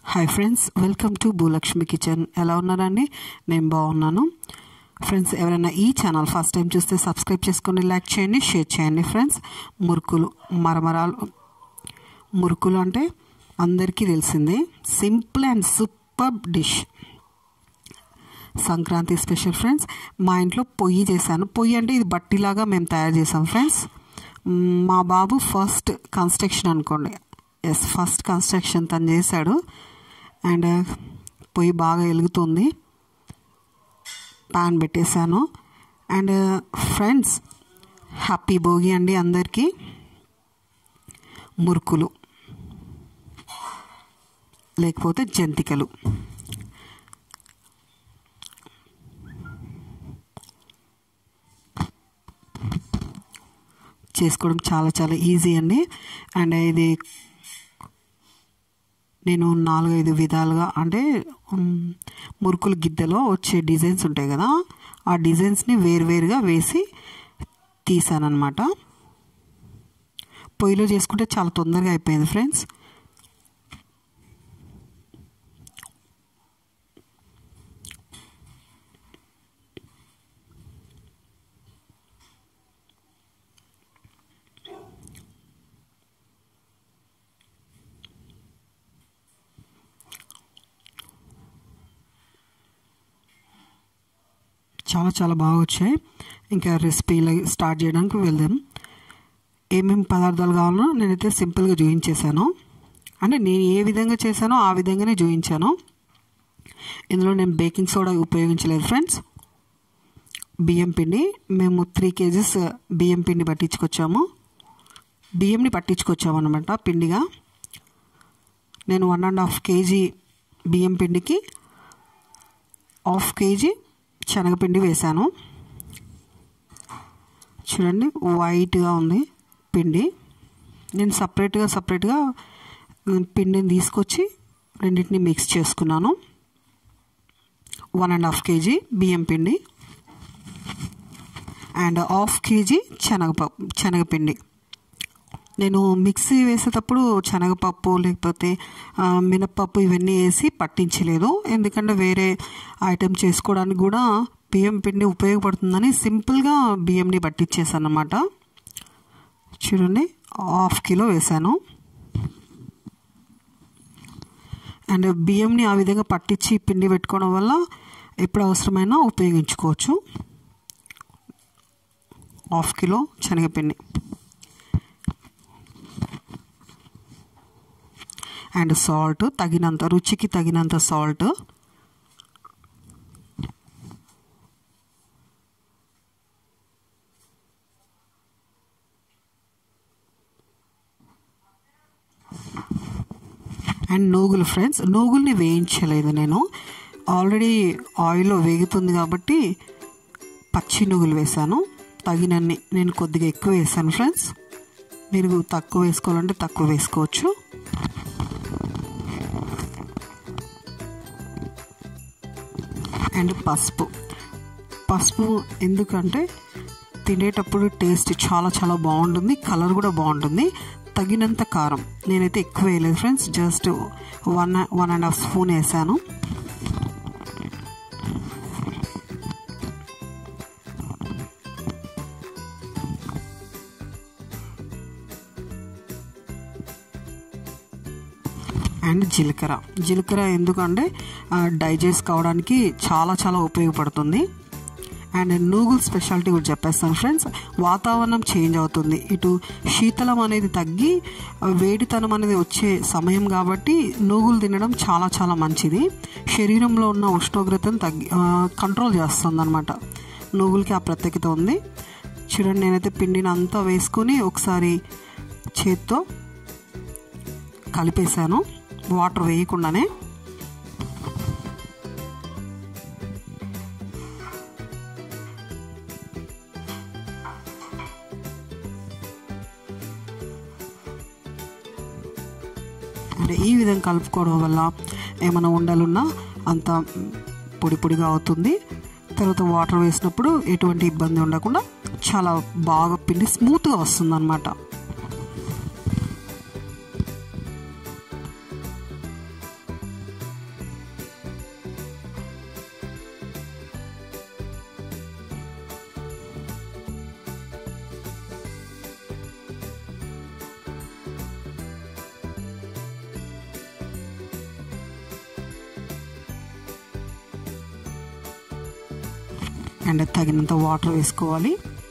hi friends welcome to Bhulakshmi kitchen ఎలా ఉన్నారండి నేను బాగున్నాను ఫ్రెండ్స్ ఎవరైనా ఈ ఛానల్ ఫస్ట్ టైం చూస్తే సబ్స్క్రైబ్ చేసుకొని లైక్ చేయండి షేర్ చేయండి ఫ్రెండ్స్ మురుకులు మరమరాలు మురుకులు అంటే అందరికీ తెలిసిందే simple and super dish Sankranti special friends మా ఇంట్లో పొయ్యి చేశాను పొయ్యి అంటే ఇది బట్టిలాగా మేము తయారు చేసాం ఫ్రెండ్స్ మా బాబు ఫస్ట్ కన్స్ట్రక్షన్ అనుకోండి ఎస్ ఫస్ట్ కన్స్ట్రక్షన్ తను చేశాడు అండ్ పొయ్యి బాగా వెలుగుతుంది పాన్ పెట్టేశాను అండ్ ఫ్రెండ్స్ హ్యాపీ భోగి అండి అందరికీ మురుకులు లేకపోతే జంతికలు చేసుకోవడం చాలా చాలా ఈజీ అండి అండ్ ఇది నేను నాలుగైదు విధాలుగా అంటే మురుకుల గిద్దెలో వచ్చే డిజైన్స్ ఉంటాయి కదా ఆ డిజైన్స్ని వేరువేరుగా వేసి తీసానమాట పొయ్యిలో చేసుకుంటే చాలా తొందరగా అయిపోయింది ఫ్రెండ్స్ చాలా చాలా బాగా వచ్చాయి ఇంకా రెసిపీ స్టార్ట్ చేయడానికి వెళ్దాం ఏమేమి పదార్థాలు కావాలో నేనైతే సింపుల్గా చూపించేశాను అంటే నేను ఏ విధంగా చేశానో ఆ విధంగానే చూపించాను ఇందులో నేను బేకింగ్ సోడా ఉపయోగించలేదు ఫ్రెండ్స్ బియ్యం పిండి మేము త్రీ కేజీస్ బియ్యం పిండి పట్టించుకొచ్చాము బియ్యంని పట్టించుకొచ్చాము అనమాట పిండిగా నేను వన్ అండ్ హాఫ్ కేజీ బియ్యం పిండికి హాఫ్ కేజీ శనగపిండి వేశాను చూడండి వైట్గా ఉంది పిండి నేను సపరేట్గా సపరేట్గా పిండిని తీసుకొచ్చి రెండింటిని మిక్స్ చేసుకున్నాను వన్ అండ్ హాఫ్ కేజీ బియ్యం పిండి అండ్ హాఫ్ కేజీ శనగపప్పు శనగపిండి నేను మిక్సీ వేసేటప్పుడు శనగపప్పు లేకపోతే మినప్పప్పు ఇవన్నీ వేసి పట్టించలేదు ఎందుకంటే వేరే ఐటెం చేసుకోవడానికి కూడా బియ్యం పిండి ఉపయోగపడుతుందని సింపుల్గా బియ్యంని పట్టించేసాను అనమాట చూడండి హాఫ్ కిలో వేసాను అండ్ బియ్యంని ఆ విధంగా పట్టించి పిండి పెట్టుకోవడం వల్ల ఎప్పుడు అవసరమైనా ఉపయోగించుకోవచ్చు హాఫ్ కిలో శనగపిండి అండ్ సాల్ట్ తగినంత రుచికి తగినంత సాల్ట్ అండ్ నూగులు ఫ్రెండ్స్ నూగుల్ని వేయించలేదు నేను ఆల్రెడీ ఆయిల్లో వేగుతుంది కాబట్టి పచ్చి నువ్వులు వేసాను తగినన్ని నేను కొద్దిగా ఎక్కువ వేసాను ఫ్రెండ్స్ మీరు తక్కువ వేసుకోవాలంటే తక్కువ వేసుకోవచ్చు అండ్ పసుపు పసుపు ఎందుకంటే తినేటప్పుడు టేస్ట్ చాలా చాలా బాగుంటుంది కలర్ కూడా బాగుంటుంది తగినంత కారం నేనైతే ఎక్కువ వేయలేదు friends just one one and half spoon వేసాను అండ్ జీలకర్ర జీలకర్ర ఎందుకంటే డైజెస్ట్ కావడానికి చాలా చాలా ఉపయోగపడుతుంది అండ్ నూగుల్ స్పెషాలిటీ కూడా చెప్పేస్తాను ఫ్రెండ్స్ వాతావరణం చేంజ్ అవుతుంది ఇటు శీతలం అనేది తగ్గి వేడితనం అనేది వచ్చే సమయం కాబట్టి నూగులు తినడం చాలా చాలా మంచిది శరీరంలో ఉన్న ఉష్ణోగ్రతను తగ్గి కంట్రోల్ చేస్తుంది అనమాట నూగులకి ఆ ప్రత్యేకత ఉంది చూడండి నేనైతే పిండిని అంతా వేసుకొని ఒకసారి చేత్తో కలిపేశాను వాటర్ వేయకుండానే అంటే ఈ విధంగా కలుపుకోవడం వల్ల ఏమైనా ఉండలున్నా అంత పొడి పొడిగా అవుతుంది తర్వాత వాటర్ వేసినప్పుడు ఎటువంటి ఇబ్బంది ఉండకుండా చాలా బాగా పిండి స్మూత్గా వస్తుంది అనమాట అండ్ తగినంత వాటర్ వేసుకోవాలి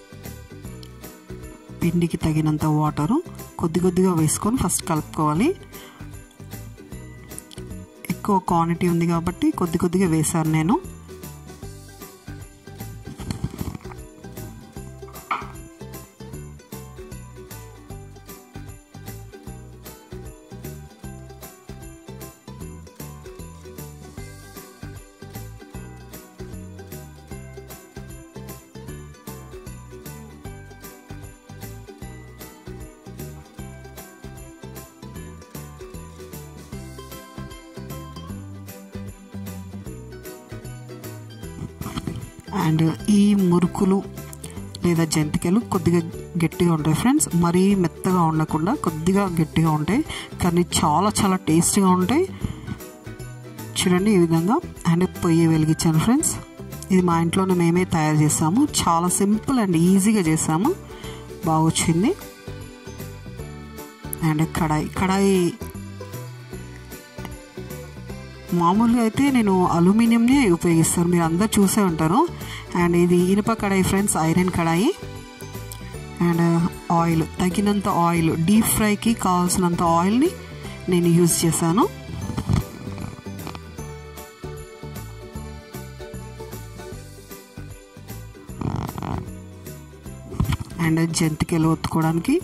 పిండికి తగినంత వాటరు కొద్ది కొద్దిగా వేసుకొని ఫస్ట్ కలుపుకోవాలి ఎక్కువ క్వాంటిటీ ఉంది కాబట్టి కొద్ది కొద్దిగా వేశాను నేను అండ్ ఈ మురుకులు లేదా జంతికలు కొద్దిగా గట్టిగా ఉంటాయి ఫ్రెండ్స్ మరీ మెత్తగా ఉండకుండా కొద్దిగా గట్టిగా ఉంటాయి కానీ చాలా చాలా టేస్టీగా ఉంటాయి చూడండి ఈ విధంగా అండ్ పొయ్యి వెలిగించాను ఫ్రెండ్స్ ఇది మా ఇంట్లోనే మేమే తయారు చేసాము చాలా సింపుల్ అండ్ ఈజీగా చేసాము బాగా వచ్చింది అండ్ కడాయి కడాయి మామూలుగా అయితే నేను అల్యూమినియంనే ఉపయోగిస్తాను మీరు అందరు చూసే ఉంటారు అండ్ ఇది ఇనుప కడాయి ఫ్రెండ్స్ ఐరన్ కడాయి అండ్ ఆయిల్ తగినంత ఆయిల్ డీప్ ఫ్రైకి కావాల్సినంత ఆయిల్ని నేను యూజ్ చేశాను అండ్ జంతికలు ఒత్తుకోవడానికి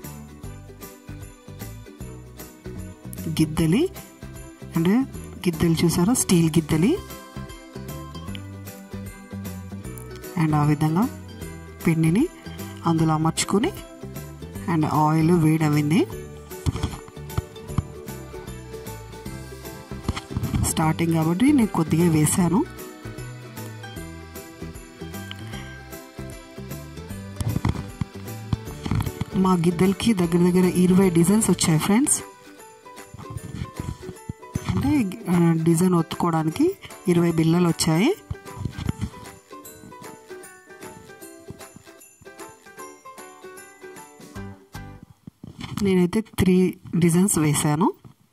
గిద్దలి అండ్ గిద్దెలు చూసారా స్టీల్ గిద్దెలి అండ్ ఆ విధంగా పిండిని అందులో అమర్చుకొని అండ్ ఆయిల్ వేడవింది స్టార్టింగ్ కాబట్టి నేను కొద్దిగా వేశాను మా గిద్దెలకి దగ్గర దగ్గర ఇరవై డిజైన్స్ వచ్చాయి ఫ్రెండ్స్ అంటే డిజైన్ ఒత్తుకోవడానికి ఇరవై బిల్లలు వచ్చాయి నేనైతే త్రీ డిజైన్స్ వేశాను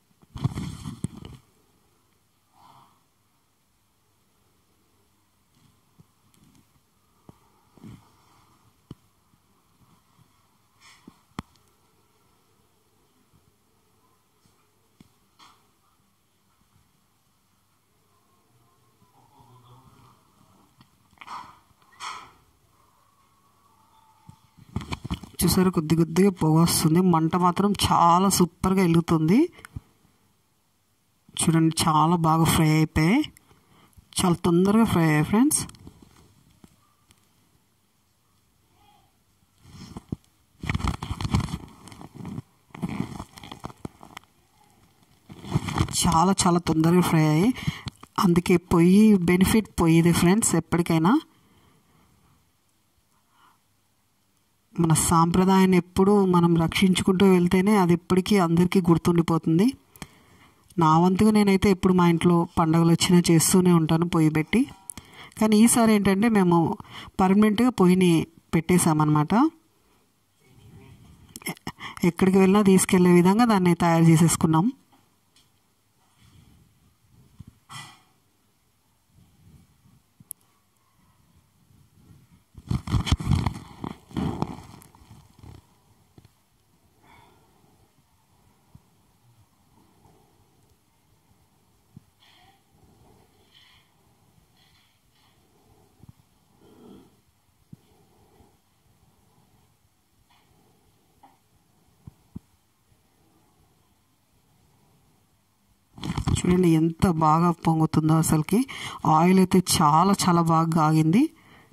చూసారు కొద్ది కొద్దిగా పొగ వస్తుంది మంట మాత్రం చాలా సూపర్గా వెలుగుతుంది చూడండి చాలా బాగా ఫ్రై అయిపోయాయి చాలా తొందరగా ఫ్రై అయ్యాయి ఫ్రెండ్స్ చాలా చాలా తొందరగా ఫ్రై అయ్యాయి అందుకే పొయ్యి బెనిఫిట్ పొయ్యిది ఫ్రెండ్స్ ఎప్పటికైనా మన సాంప్రదాయాన్ని ఎప్పుడు మనం రక్షించుకుంటూ వెళ్తేనే అది ఎప్పటికీ అందరికీ గుర్తుండిపోతుంది నా వంతుగా నేనైతే ఎప్పుడు మా ఇంట్లో పండగలు వచ్చినా చేస్తూనే ఉంటాను పొయ్యి పెట్టి కానీ ఈసారి ఏంటంటే మేము పర్మనెంట్గా పొయ్యిని పెట్టేశామన్నమాట ఎక్కడికి వెళ్ళినా తీసుకెళ్లే విధంగా దాన్ని తయారు చేసేసుకున్నాం చూడండి ఎంత బాగా పొంగుతుందో అసలుకి ఆయిల్ అయితే చాలా చాలా బాగా ఆగింది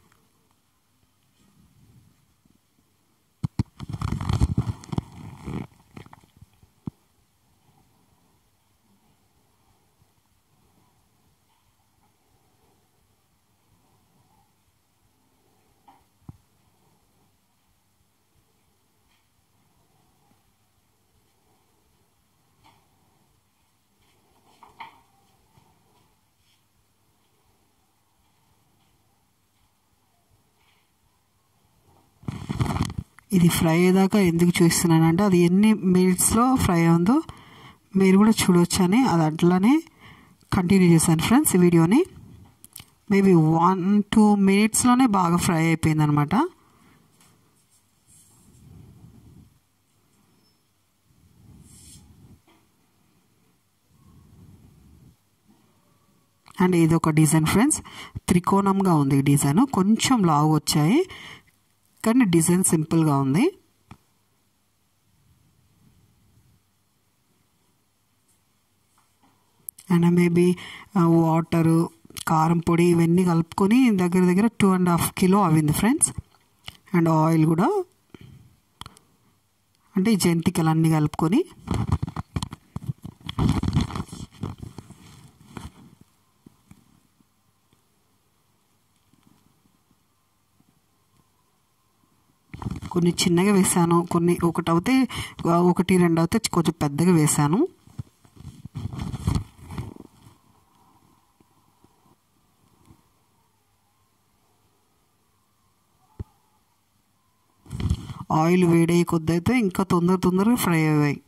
ఇది ఫ్రై అయ్యేదాకా ఎందుకు చూస్తున్నానంటే అది ఎన్ని మినిట్స్లో ఫ్రై అయిందో మీరు కూడా చూడొచ్చు అని అది అట్లానే కంటిన్యూ చేశాను ఫ్రెండ్స్ ఈ వీడియోని మేబీ వన్ టూ మినిట్స్లోనే బాగా ఫ్రై అయిపోయింది అనమాట అండ్ ఇది ఒక డిజైన్ ఫ్రెండ్స్ త్రికోణంగా ఉంది ఈ డిజైన్ కొంచెం లావు వచ్చాయి కానీ డిజైన్ సింపుల్గా ఉంది అండ్ మేబీ వాటరు కారం పొడి ఇవన్నీ కలుపుకొని దగ్గర దగ్గర టూ అండ్ హాఫ్ కిలో అవింది ఫ్రెండ్స్ అండ్ ఆయిల్ కూడా అంటే ఈ జంతికలు అన్నీ కలుపుకొని కొన్ని చిన్నగా వేసాను కొన్ని ఒకటి అవుతే ఒకటి రెండు అవుతే కొంచెం పెద్దగా వేసాను ఆయిల్ వేడయ్యే కొద్ది అయితే ఇంకా తొందర తొందరగా ఫ్రై అయ్యాయి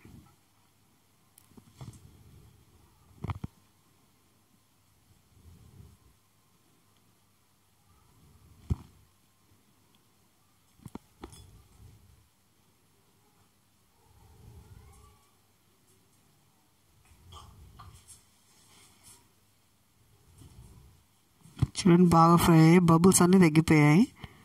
చూడండి బాగా ఫ్రై అయ్యాయి బబుల్స్ అన్నీ తగ్గిపోయాయి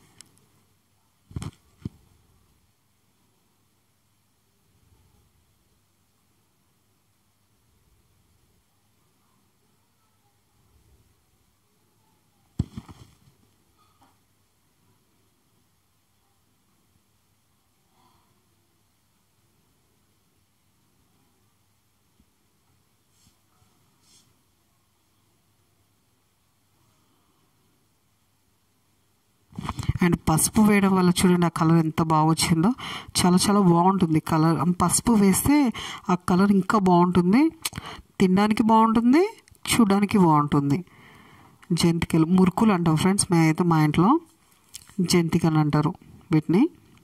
అండ్ పసుపు వేయడం వల్ల చూడండి ఆ కలర్ ఎంత బాగా వచ్చిందో చాలా చాలా బాగుంటుంది కలర్ పసుపు వేస్తే ఆ కలర్ ఇంకా బాగుంటుంది తినడానికి బాగుంటుంది చూడడానికి బాగుంటుంది జంతికలు మురుకులు అంటాం ఫ్రెండ్స్ మేమైతే మా ఇంట్లో జంతికలు అంటారు వీటిని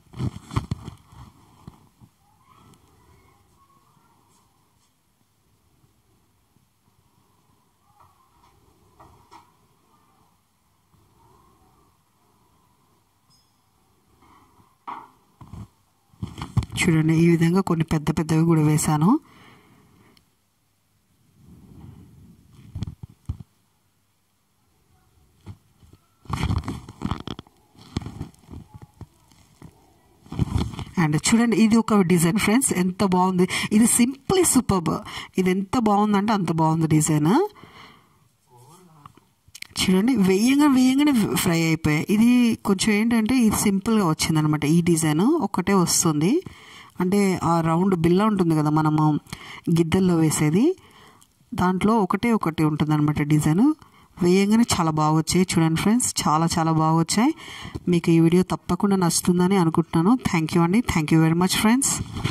చూడండి ఈ విధంగా కొన్ని పెద్ద పెద్దవి కూడా వేశాను అండ్ చూడండి ఇది ఒక డిజైన్ ఫ్రెండ్స్ ఎంత బాగుంది ఇది సింప్లీ సూపర్బ్ ఇది ఎంత బాగుందంటే అంత బాగుంది డిజైన్ చూడండి వేయంగా వేయంగానే ఫ్రై అయిపోయాయి ఇది కొంచెం ఏంటంటే ఇది సింపుల్గా వచ్చిందనమాట ఈ డిజైన్ ఒక్కటే వస్తుంది అంటే ఆ రౌండ్ బిల్ల ఉంటుంది కదా మనము గిద్దల్లో వేసేది దాంట్లో ఒకటే ఒకటి ఉంటుంది అనమాట డిజైన్ వేయంగానే చాలా బాగా వచ్చాయి చూడండి ఫ్రెండ్స్ చాలా చాలా బాగా వచ్చాయి మీకు ఈ వీడియో తప్పకుండా నచ్చుతుందని అనుకుంటున్నాను థ్యాంక్ యూ అండి thank you very much friends